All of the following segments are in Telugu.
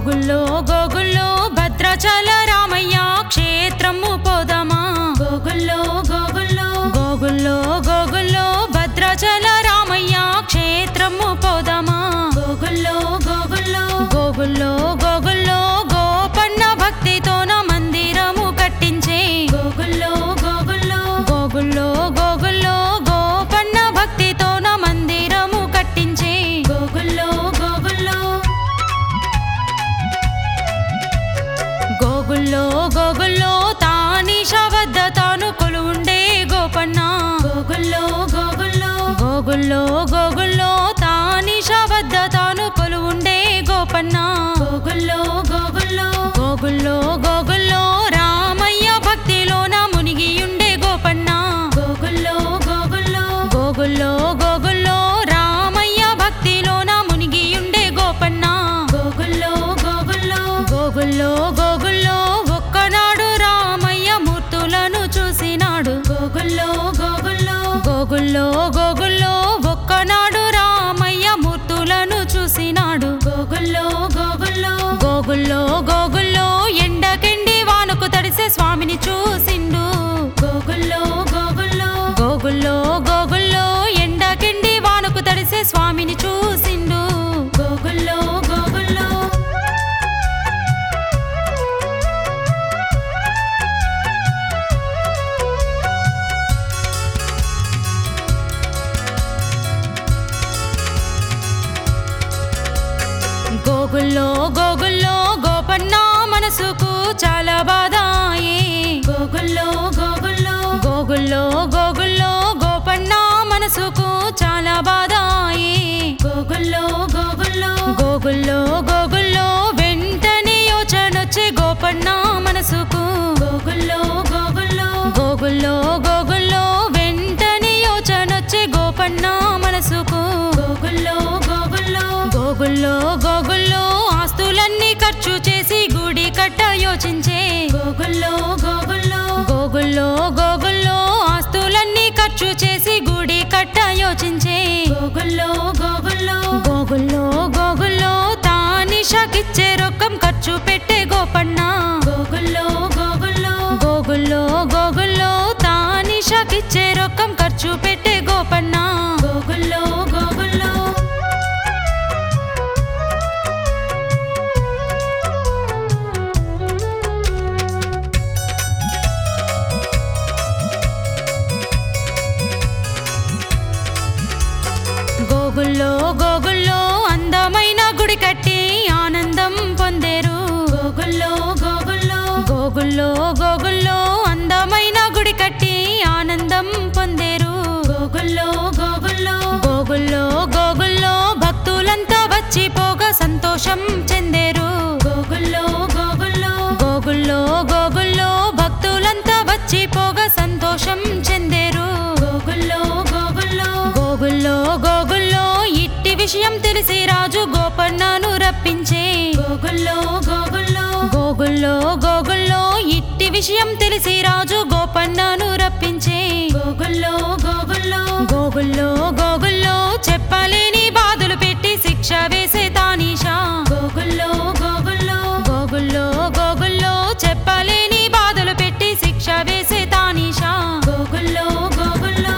గోగుల్లో గోగుల్లో భద్రాచల రామయ్య క్షేత్రము పోదమా గోగుల్లో గోగుల్లో గోగుల్లో గోగుల్లో భద్రాచల రామయ్య క్షేత్రము పోదమా గోగుల్లో గోగుల్లో గోగుల్లో గోగుల్లో గోపన్న భక్తితోన మందిరము కట్టించే గోగుల్లో గోగుల్లో గోగుల్లో గోగుల్లో గోపన్న భక్తితోన మందిరము కట్టించే గోగుల్లో గోగుల్లో గోగుల్లో గోగుల్లో తానీష వద్ద తాను కొలువుండే గోపన్న గోగుల్లో గోగుల్లో గోగుల్లో గోగుల్లో తానీష వద్ద తాను కొలువుండే గోపన్న గోగుల్లో గోగుల్లో గోగుల్లో గోగుల్లో రామయ్య భక్తిలోన మునిగియుండే గోపన్న గోగుల్లో గోగుల్లో గోగుల్లో గోగుల్లో రామయ్య భక్తిలోన మునిగియుండే గోపన్న గోగుల్లో గోగుల్లో గోగుల్లో గోగుల్లో ఒక్కనాడు రామయ్య మూర్తులను చూసినాడు గోగుల్లో గోగుల్లో గోగుల్లో గోగుల్లో ఒక్కనాడు రామయ్య మూర్తులను చూసినాడు గోగుల్లో గోగుల్లో గోగుల్లో గోగుల్లో ఎండకెండి వానకు తడిసే స్వామిని చూసిండు గోగుల్లో గోగుల్లో గోగుల్లో గోగుల్లో ఎండకెండి వానకు తడిసే స్వామిని చూసిండు గోగుల్లో గోగుల్లో గోగుల్లో గోగుల్లో గోపన్న మనసుకు చాలా బాధ అయ్యే గోగుల్లో గోగుల్లో గోగుల్లో గోగుల్లో గోపన్న మనసుకు చాలా బాధ అయ్యే గోగుల్లో గోగుల్లో గోగుల్లో గోగుల్లో వెంటనే యోచనొచ్చే గోపన్న మనసుకు గోగుల్లో గోగుల్లో గోగుల్లో గోగుల్లో వెంటనే యోచనొచ్చే గోపన్న మనసుకు గోగుల్లో గోగుల్లో గోగుల్లో గోగుల్లో ఆస్తులన్నీ ఖర్చు చేసి గుడి కట్ట యోచించే గోగుల్లో గోగుల్లో గోగుల్లో గోగుల్లో ఆస్తులన్నీ ఖర్చు చేసి గుడి కట్ట యోచించే గోగుల్లో గోగుల్లో గోగుల్లో గోగుల్లో తానిషకిచ్చే రొక్కం ఖర్చు పెట్టే గోపన్న గోగుల్లో గోగుల్లో గోగుల్లో గోగుల్లో తానిషకిచ్చే రొక్కం ఖర్చు పెట్టే గోపన్న గోగుల్లో గోగుల్లో గోగుల్లో గోగుల్లో అందమైన గుడి కట్టి ఆనందం పొందేరు గోగుల్లో గోగుల్లో గోగుల్లో గోగుల్లో అందమైన గుడి కట్టి ఆనందం పొందేరు గోగుల్లో గోగుల్లో గోగుల్లో గోగుల్లో భక్తులంతా వచ్చి పోగా సంతోషం చెందేరు గోగుల్లో గోగుల్లో గోగుల్లో గోగుల్లో భక్తులంతా వచ్చి పోగా సంతోషం చెందేరు గోగుల్లో గోగుల్లో గోగుల్లో గోగుల్లో ఇట్టి విషయం తెలిసి రాజు గోపన్నను రప్పించే గోగుల్లో గోగుల్లో గోగుల్లో గోగుల్లో ఇట్టి విషయం తెలిసి రాజు గోపన్నను రప్పించే గోగుల్లో గోగుల్లో గోగుల్లో గోగుల్లో చెప్పలేని బాధలు పెట్టి శిక్ష వేసే తానీషా గోగుల్లో గోగుల్లో గోగుల్లో గోగుల్లో చెప్పలేని బాధలు పెట్టి శిక్ష వేసే తానీషా గోగుల్లో గోగుల్లో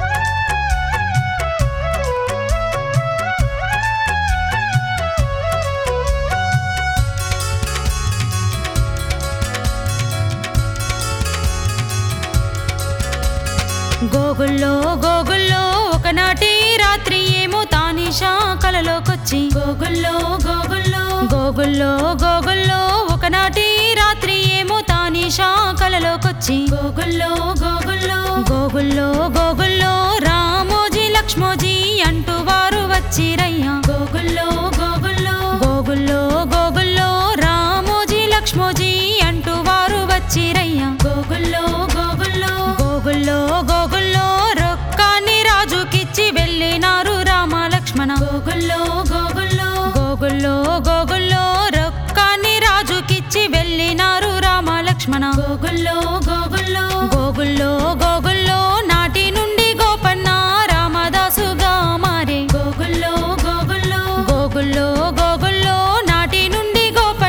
గోగుల్లో గోగుల్లో ఒకనాటి రాత్రి ఏమో తానిషా కలలోకొచ్చి గోగుల్లో గోగుల్లో గోగుల్లో గోగుల్లో ఒకనాటి రాత్రి ఏమో తానిషా కలలోకొచ్చి గోగుల్లో గోగుల్లో గోగుల్లో గోగుల్లో రామోజీ లక్ష్మోజీ అంటూ వారు వచ్చిరయ్యా గోగుల్లో గోగుల్లో గోగుల్లో గోగుల్లో రామోజీ లక్ష్మోజీ అంటూ వారు వచ్చిరయ్యా గోగుల్లో గోగుల్లో గోగుల్లో గోగుల్లో రొక్కాన్ని రాజుకిచ్చి వెళ్ళినారు రామ లక్ష్మణ గోగుల్లో గోగుల్లో గోగుల్లో గోగుల్లో రొక్కాన్ని రాజుకిచ్చి వెళ్ళినారు రామ లక్ష్మణ గోగుల్లో గోగుల్లో గోగుల్లో గోగుల్లో నాటి నుండి గోపన్న రామదాసుగా మారే గోగుల్లో గోగుల్లో గోగుల్లో గోగుల్లో నాటి నుండి గోప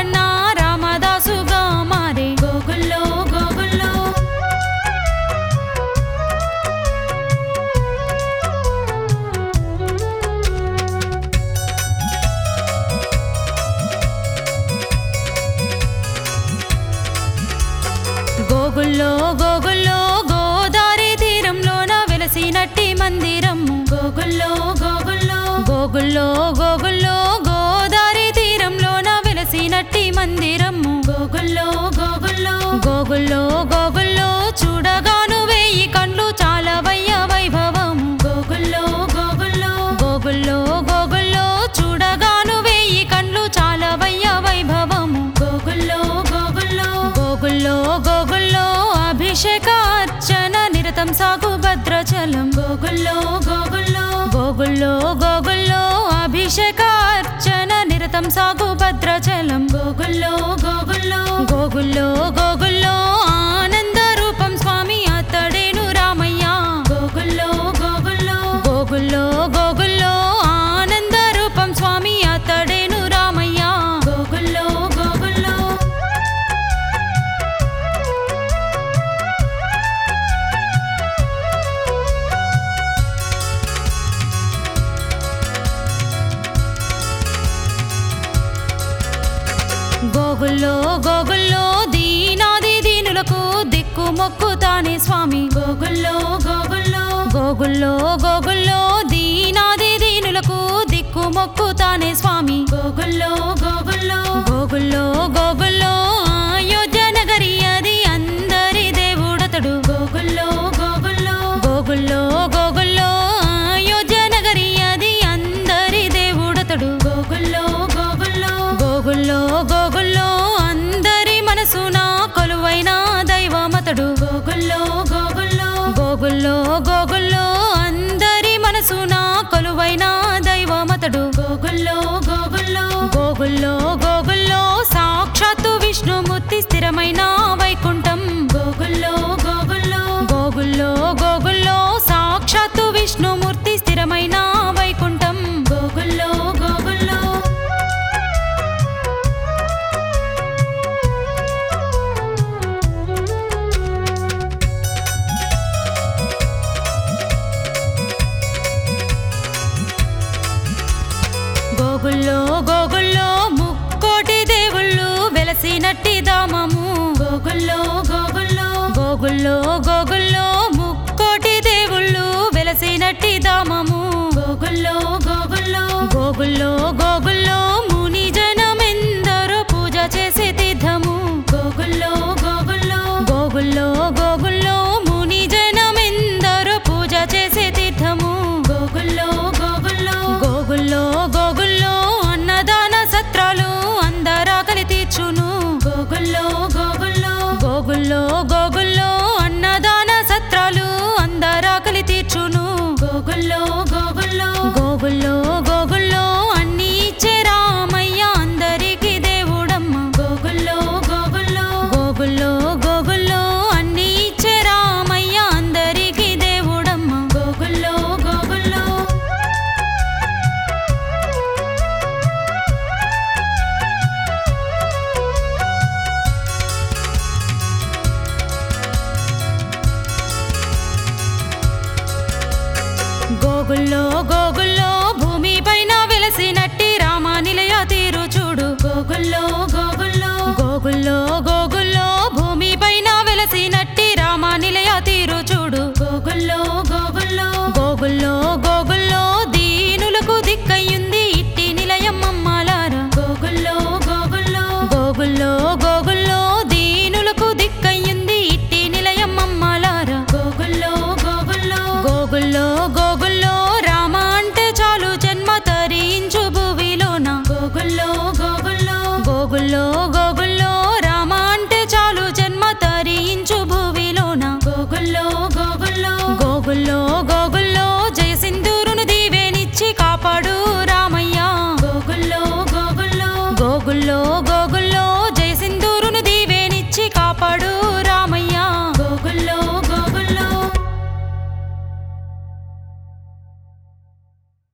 గోగుల్లో గోగుల్లో గోదారి తీరంలోన వెలసినట్టి మందిరము గోగుల్లో గోగుల్లో గోగుల్లో గోగుల్లో గోదారి తీరంలోన వెలసినట్టి మందిరము గోగుల్లో గోగుల్లో గోగుల్లో గోగుల్లో చూడగాను వేయి కండ్లు చాలా వయ్య వైభవం గోగుల్లో గోగుల్లో గోగుల్లో గోగుల్లో చూడగాను వేయి కండ్లు చాలా వయ్య వైభవము గోగుల్లో గోగుల్లో గోగుల్లో గోగుల్లో అభిషేక అర్చన నిరతం సాగు భద్రాచలం గోగుల్లో గోగుల్లో గోగుల్లో గోగుల్లో అభిషేక అర్చన నిరతం సాగు భద్రాచలం గోగుల్లో గోగుల్లో గోగుల్లో గోగుల్లో ఆనంద రూపం స్వామి అతడేను రామయ్య గోగుల్లో గోగుల్లో గోగుల్లో గోగుల్లో ఆనంద రూపం స్వామి అతడేను రామయ్య గోగుల్లో గోగుల్లో గోగుల్లో గోగుల్లో దీనాది దీనులకు దిక్కు మొక్కు తానే స్వామి గోగుల్లో గోగుల్లో గోగుల్లో గోగుల్లో దీనాది దీనులకు దిక్కు మొక్కు తానే స్వామి గోగుల్లో గోగుల్లో గోగుల్లో గోగుల్లో అయోధ్య నగరి అది అందరి దేవుడతడు గోగుల్లో గోగుల్లో గోగుల్లో గోగుల్లో అయోధ్య నగరి అది అందరి దేవుడతడు గోగుల్లో గోగుల్లో గోగుల్లో గోగుల్లో అందరి మనసున కొలువైన దైవమతడు గోగుల్లో గోగుల్లో గోగుల్లో గోగుల్లో అందరి మనసున కొలువైన దైవమతడు గోగుల్లో గోగుల్లో గోగుల్లో గోగుల్లో సాక్షాత్తు విష్ణుమూర్తి స్థిరమైన వైకుంఠం గోగుల్లో గోగుల్లో గోగుల్లో గోగుల్లో సాక్షాత్తు విష్ణుమూర్తి స్థిరమైన వైకుంఠం గోగుల్లో గోగుల్లో గోగుల్లో గోగుల్లో ముక్కోటి దేవుళ్ళు వెలసినట్టి దామము గోగుల్లో గోగుల్లో గోగుల్లో గోగుల్లో ముక్కోటి దేవుళ్ళు వెలసినట్టి దామము గోగుల్లో గోగుల్లో గోగుల్లో గోగుల్లో ముని జనమెందరో పూజ చేసే తీర్థము గోగుల్లో గోగుల్లో గోగుల్లో గోగుల్లో ముని జనమెందరో పూజ చేసే తీర్థము గోగుల్లో గోగుల్లో గోగుల్లో గోగుల్లో అన్నదాన సత్రాలు అందరాకలి తీర్చును గోగుల్లో గోగుల్లో గోగుల్లో గోగుల్లో అన్నదాన సత్రాలు అందరాకలి తీర్చును గోగుల్లో గోగుల్లో గోగుల్లో గోగుల్లో అన్ని ఇచ్చే రామయ్య అందరికీ దేవుడమ్మ గోగుల్లో గోగుల్లో గోగుల్లో గోగుల్లో అన్ని ఇచ్చే రామయ్య అందరికీ దేవుడమ్మ గోగుల్లో గోగుల్లో గోగుల్లో గోగుల్లో భూమి పైన వెలసినట్టి రామ నిలయ తీరు చూడు గోగుల్లో